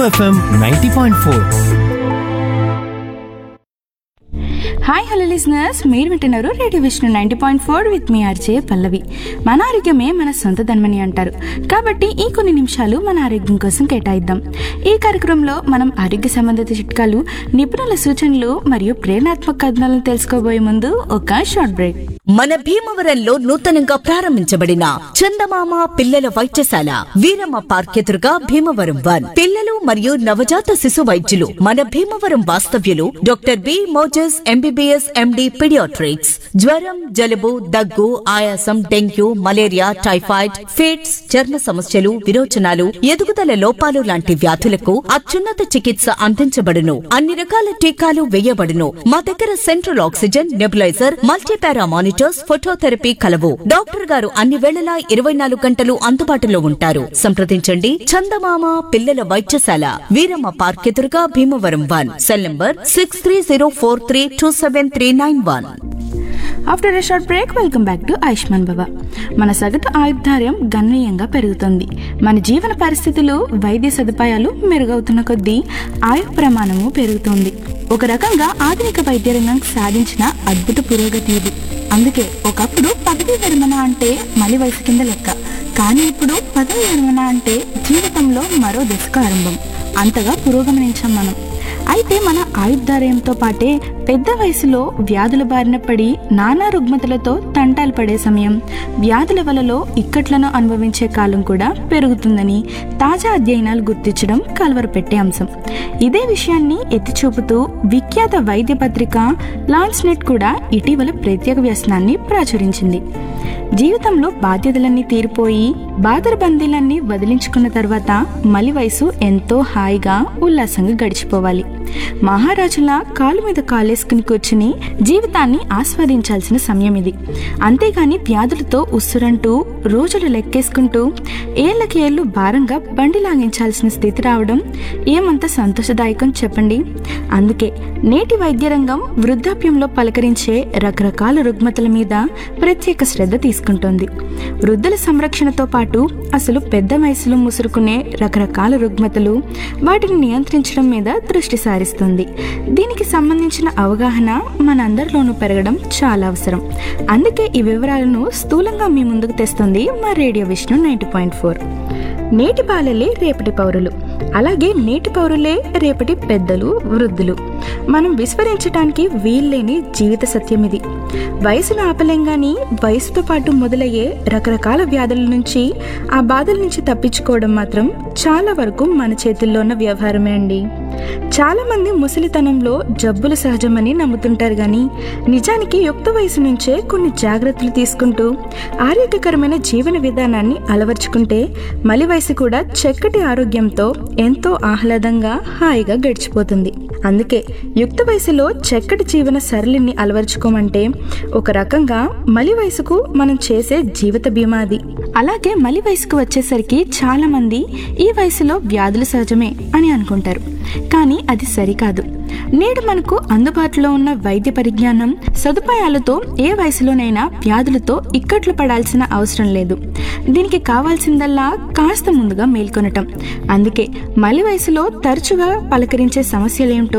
FM ninety point four hi hello listeners మీరు వింటున్నారు radio Vishnu ninety point four with me R J Pallavi మన ఆరోగ్యమే మన సొంత ధనమని అంటారు కాబట్టి ఈ కొన్ని నిమిషాలు మన ఆరోగ్యం కోసం కేటాయిద్దాం ఈ కార్యక్రమంలో మనం ఆరోగ్య సంబంధిత చిట్కాలు నిపుణుల సూచనలు మరియు ప్రేరణాత్మక కథనాలను తెలుసుకోబోయే ముందు ఒక షార్ట్ బ్రేక్ మన భీమవరంలో నూతనంగా ప్రారంభించబడిన చందమామ పిల్లల వైద్యశాల వీరమ్మ పార్క్ ఎదురుగా భీమవరం వన్ పిల్లలు మరియు నవజాత శిశు వైద్యులు మన భీమవరం వాస్తవ్యులు doctor B Moses M B B S M D paediatrics జ్వరం జలుబు దగ్గు ఆయాసం డెంగ్యూ మలేరియా టైఫాయిడ్ ఫిట్స్ చర్మ సమస్యలు విరోచనాలు ఎదుగుదల లోపాలు లాంటి వ్యాధులకు అత్యున్నత చికిత్స అందించబడును అన్ని రకాల టీకాలు వేయబడును మా దగ్గర central oxygen nebuliser multipara monitors phototherapy కలవు డాక్టర్ గారు అన్ని వేళలా ఇరవై నాలుగు గంటలు అందుబాటులో ఉంటారు సంప్రదించండి చందమామ పిల్లల వైద్యశాల వీరమ్మ పార్క్ ఎదురుగా Bhimavaram one cell number six three zero four three two seven three nine one after a short break welcome back to Ayushman Baba మన సగటు ఆయుర్దార్యం గణనీయంగా పెరుగుతుంది మన జీవన పరిస్థితులు వైద్య సదుపాయాలు మెరుగవుతున్న కొద్దీ ఆయు ప్రమాణము పెరుగుతుంది ఒక రకంగా ఆధునిక వైద్య రంగం సాధించిన అద్భుత పురోగతి ఇది అందుకే ఒకప్పుడు పదవీ విరమణ అంటే మలి వయసు కింద లెక్క కానీ ఇప్పుడు పదవీ విరమణ అంటే జీవితంలో మరో దశకు ఆరంభం అంతగా పురోగమనించాం మనం అయితే మన ఆయుర్దార్యంతో పాటే పెద్ద వయసులో వ్యాధుల బారిన పడి నానా రుగ్మతలతో తంటాలు పడే సమయం వ్యాధుల వలలో ఇక్కట్లను అనుభవించే కాలం కూడా పెరుగుతుందని తాజా అధ్యయనాలు గుర్తించడం కలవరపెట్టే అంశం ఇదే విషయాన్ని ఎత్తి చూపుతూ విఖ్యాత వైద్య పత్రిక లాన్స్ నెట్ కూడా ఇటీవల ప్రత్యేక వ్యసనాన్ని ప్రచురించింది జీవితంలో బాధ్యతలన్నీ తీరిపోయి బాధర బందీలన్నీ వదిలించుకున్న తర్వాత మలి వయసు ఎంతో హాయిగా ఉల్లాసంగా గడిచిపోవాలి మహారాజుల కాలు మీద కాలేసుకుని కూర్చుని జీవితాన్ని ఆస్వాదించాల్సిన సమయం ఇది అంతేగాని వ్యాధులతో ఉస్సురంటూ రోజులు లెక్కేసుకుంటూ ఏళ్ళకి ఏళ్ళు భారంగా బండి లాగించాల్సిన స్థితి రావడం ఏమంత సంతోషదాయకం చెప్పండి అందుకే నేటి వైద్య రంగం వృద్ధాప్యంలో పలకరించే రకరకాల రుగ్మతల మీద ప్రత్యేక శ్రద్ధ తీసుకుంటోంది వృద్ధుల సంరక్షణతో పాటు అసలు పెద్ద వయసులో ముసురుకునే రకరకాల రుగ్మతలు వాటిని నియంత్రించడం మీద దృష్టి సారిస్తుంది దీనికి సంబంధించిన అవగాహన మనందరిలోనూ పెరగడం చాలా అవసరం అందుకే ఈ వివరాలను స్థూలంగా మీ ముందుకు తెస్తుంది మా radio Vishnu ninety point four నేటి బాలలే రేపటి పౌరులు అలాగే నేటి పౌరులే రేపటి పెద్దలు వృద్ధులు మనం విస్మరించడానికి వీల్లేని జీవిత సత్యం ఇది వయసును ఆపలేం గాని వయసుతో పాటు మొదలయ్యే రకరకాల వ్యాధుల నుంచి ఆ బాధల నుంచి తప్పించుకోవడం మాత్రం చాలా వరకు మన చేతుల్లో ఉన్న వ్యవహారమే అండి చాలా మంది ముసలితనంలో జబ్బులు సహజమని నమ్ముతుంటారు కానీ నిజానికి యుక్త వయసు నుంచే కొన్ని జాగ్రత్తలు తీసుకుంటూ ఆరోగ్యకరమైన జీవన విధానాన్ని అలవర్చుకుంటే మలి వయసు కూడా చక్కటి ఆరోగ్యంతో ఎంతో ఆహ్లాదంగా హాయిగా గడిచిపోతుంది అందుకే యుక్త వయసులో చక్కటి జీవన సరళిని అలవర్చుకోమంటే ఒక రకంగా మలి వయసుకు మనం చేసే జీవిత బీమా అది అలాగే మలి వయసుకు వచ్చేసరికి చాలా మంది ఈ వయసులో వ్యాధులు సహజమే అని అనుకుంటారు కానీ అది సరికాదు నేడు మనకు అందుబాటులో ఉన్న వైద్య పరిజ్ఞానం సదుపాయాలతో ఏ వయసులోనైనా వ్యాధులతో ఇక్కట్లు పడాల్సిన అవసరం లేదు దీనికి కావాల్సిందల్లా కాస్త ముందుగా మేల్కొనటం అందుకే మలి వయసులో తరచుగా పలకరించే సమస్యలేంటో